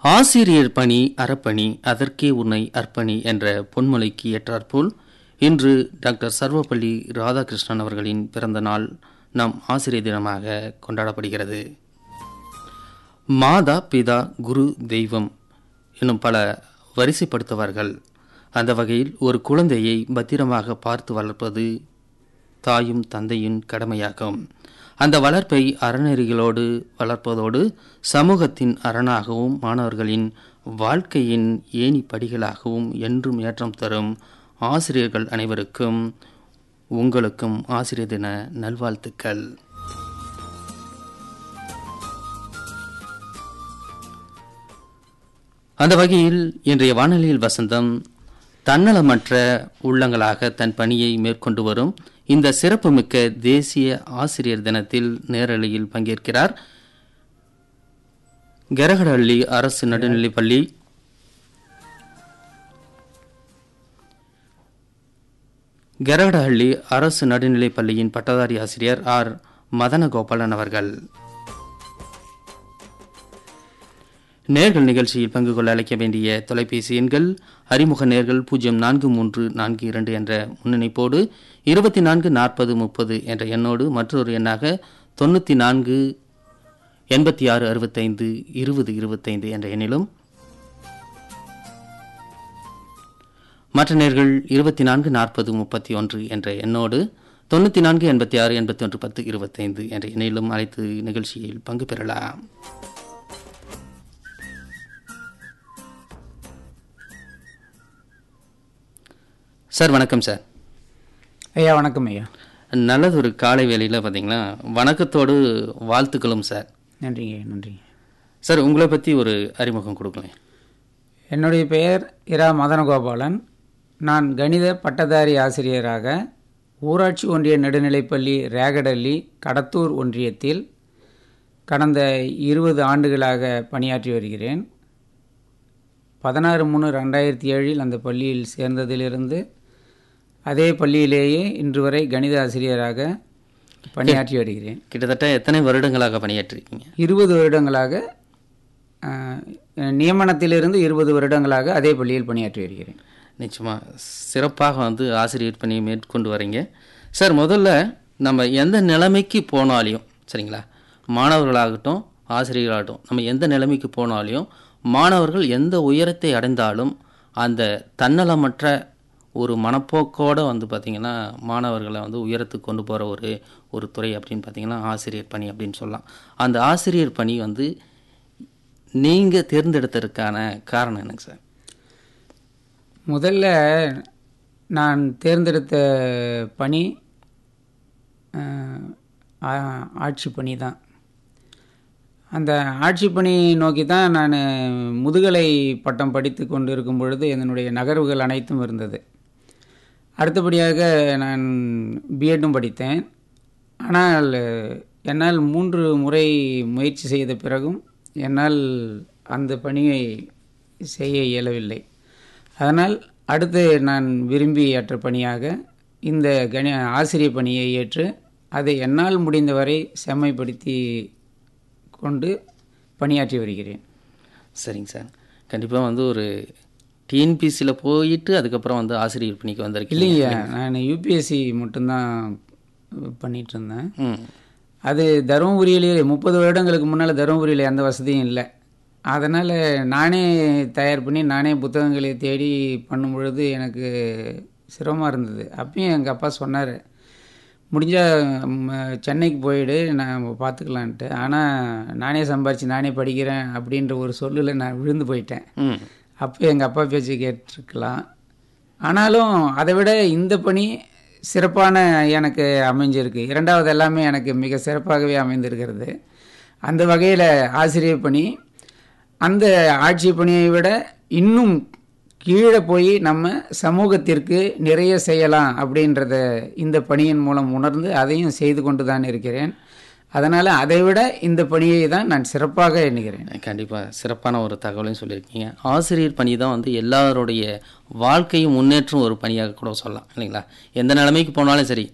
ஆசிரியர் பணி அறப்பணி அதற்கே உன்னை அர்ப்பணி என்ற பொன்மொழிக்கு ஏற்றாற்போல் இன்று டாக்டர் சர்வப்பள்ளி ராதாகிருஷ்ணன் அவர்களின் பிறந்த நாள் நம் ஆசிரியர் தினமாக கொண்டாடப்படுகிறது மாதா பிதா குரு தெய்வம் என்னும் பல வரிசைப்படுத்துவார்கள் அந்த வகையில் ஒரு குழந்தையை பத்திரமாக பார்த்து வளர்ப்பது தாயும் தந்தையின் கடமையாகும் அந்த வளர்ப்பை அறநெறிகளோடு வளர்ப்பதோடு சமூகத்தின் அரணாகவும் மாணவர்களின் வாழ்க்கையின் ஏணி படிகளாகவும் என்றும் ஏற்றம் தரும் ஆசிரியர்கள் அனைவருக்கும் உங்களுக்கும் ஆசிரியர் தின நல்வாழ்த்துக்கள் அந்த வகையில் இன்றைய வானொலியில் வசந்தம் தன்னலமற்ற உள்ளங்களாக தன் பணியை மேற்கொண்டு வரும் இந்த சிறப்புமிக்க தேசிய ஆசிரியர் தினத்தில் நேரலையில் பங்கேற்கிறார் கெரகடஹள்ளி அரசு நடுநிலைப்பள்ளி கெரகடஹள்ளி அரசு நடுநிலைப் பள்ளியின் பட்டதாரி ஆசிரியர் ஆர் மதனகோபாலன் அவர்கள் நேர்கள் நிகழ்ச்சியில் பங்கு கொள்ள அழைக்க வேண்டிய தொலைபேசி எண்கள் அறிமுக நேர்கள் பூஜ்ஜியம் நான்கு மூன்று நான்கு இரண்டு என்ற முன்னணிப்போடு இருபத்தி நான்கு நாற்பது முப்பது என்ற எண்ணோடு மற்றொரு எண்ணாக தொண்ணூற்றி நான்கு எண்பத்தி ஆறு அறுபத்தைந்து இருபது இருபத்தைந்து என்ற எண்ணிலும் மற்ற நேர்கள் இருபத்தி நான்கு நாற்பது முப்பத்தி ஒன்று என்ற எண்ணோடு தொண்ணூற்றி நான்கு எண்பத்தி ஆறு எண்பத்தி ஒன்று பத்து இருபத்தைந்து என்ற எண்ணிலும் அழைத்து நிகழ்ச்சியில் பங்கு பெறலாம் சார் வணக்கம் சார் ஐயா வணக்கம் ஐயா நல்லது ஒரு காலை வேளையில் பார்த்தீங்கன்னா வணக்கத்தோடு வாழ்த்துக்களும் சார் நன்றிங்க நன்றிங்க சார் உங்களை பற்றி ஒரு அறிமுகம் கொடுக்கலேன் என்னுடைய பெயர் இரா மதனகோபாலன் நான் கணித பட்டதாரி ஆசிரியராக ஊராட்சி ஒன்றிய நடுநிலைப்பள்ளி ரேகடல்லி கடத்தூர் ஒன்றியத்தில் கடந்த இருபது ஆண்டுகளாக பணியாற்றி வருகிறேன் பதினாறு மூணு ரெண்டாயிரத்தி ஏழில் அந்த பள்ளியில் சேர்ந்ததிலிருந்து அதே பள்ளியிலேயே இன்று வரை கணித ஆசிரியராக பணியாற்றி வருகிறேன் கிட்டத்தட்ட எத்தனை வருடங்களாக பணியாற்றிருக்கீங்க இருபது வருடங்களாக அஹ், நியமனத்திலிருந்து இருபது வருடங்களாக அதே பள்ளியில் பணியாற்றி வருகிறேன் நிச்சயமாக சிறப்பாக வந்து ஆசிரியர் பணியை மேற்கொண்டு வரீங்க சார் முதல்ல நம்ம எந்த நிலைமைக்கு போனாலையும் சரிங்களா மாணவர்களாகட்டும் ஆசிரியர்களாகட்டும் நம்ம எந்த நிலைமைக்கு போனாலையும் மாணவர்கள் எந்த உயரத்தை அடைந்தாலும் அந்த தன்னலமற்ற ஒரு மனப்போக்கோடு வந்து பார்த்திங்கன்னா மாணவர்களை வந்து உயரத்துக்கு கொண்டு போகிற ஒரு ஒரு துறை அப்படின்னு பார்த்தீங்கன்னா ஆசிரியர் பணி அப்படின்னு சொல்லலாம் அந்த ஆசிரியர் பணி வந்து நீங்கள் தேர்ந்தெடுத்ததுக்கான காரணம் என்னங்க சார் முதல்ல நான் தேர்ந்தெடுத்த பணி அஹ், ஆ- ஆட்சி பணி தான் அந்த ஆட்சி பணி நோக்கி தான் நான் முதுகலை பட்டம் படித்து கொண்டு இருக்கும் பொழுது என்னுடைய நகர்வுகள் அனைத்தும் இருந்தது அடுத்தபடியாக நான் பிஎட்டும் படித்தேன் ஆனால் என்னால் மூன்று முறை முயற்சி செய்த பிறகும் என்னால் அந்த பணியை செய்ய இயலவில்லை அதனால் அடுத்து நான் விரும்பி ஏற்ற பணியாக இந்த கணி ஆசிரியர் பணியை ஏற்று அதை என்னால் முடிந்தவரை செம்மைப்படுத்தி கொண்டு பணியாற்றி வருகிறேன் சரிங்க சார் கண்டிப்பாக வந்து ஒரு டிஎன்பிசியில் போயிட்டு அதுக்கப்புறம் வந்து ஆசிரியர் பணிக்கு வந்திருக்கீங்க இல்லைங்க நான் யூபிஎஸ்சி மட்டும்தான் பண்ணிட்டு இருந்தேன் ம் அது தருமபுரியிலேயே முப்பது வருடங்களுக்கு முன்னால் தருமபுரியில் எந்த வசதியும் இல்லை அதனால் நானே தயார் பண்ணி நானே புத்தகங்களை தேடி பண்ணும் பொழுது எனக்கு சிரமமாக இருந்தது அப்பயும் எங்கள் அப்பா சொன்னார் முடிஞ்சால் சென்னைக்கு போயிடு நான் பார்த்துக்கலான்ட்டு ஆனால் நானே சம்பாரித்து நானே படிக்கிறேன் அப்படின்ற ஒரு சொல்லில் நான் விழுந்து போயிட்டேன் ம் அப்போ எங்கள் அப்பா பேச்சு கேட்டிருக்கலாம் ஆனாலும் அதை விட இந்த பணி சிறப்பான எனக்கு அமைஞ்சிருக்கு இரண்டாவது எல்லாமே எனக்கு மிக சிறப்பாகவே அமைந்திருக்கிறது அந்த வகையில் ஆசிரியர் பணி அந்த ஆட்சி பணியை விட இன்னும் கீழே போய் நம்ம சமூகத்திற்கு நிறைய செய்யலாம் அப்படின்றத இந்த பணியின் மூலம் உணர்ந்து அதையும் செய்து கொண்டு தான் இருக்கிறேன் அதனால் அதை விட இந்த பணியை தான் நான் சிறப்பாக எண்ணுகிறேன் கண்டிப்பாக சிறப்பான ஒரு தகவலையும் சொல்லியிருக்கீங்க ஆசிரியர் பணி தான் வந்து எல்லாருடைய வாழ்க்கையும் முன்னேற்றும் ஒரு பணியாக கூட சொல்லலாம் இல்லைங்களா எந்த நிலைமைக்கு போனாலும் சரி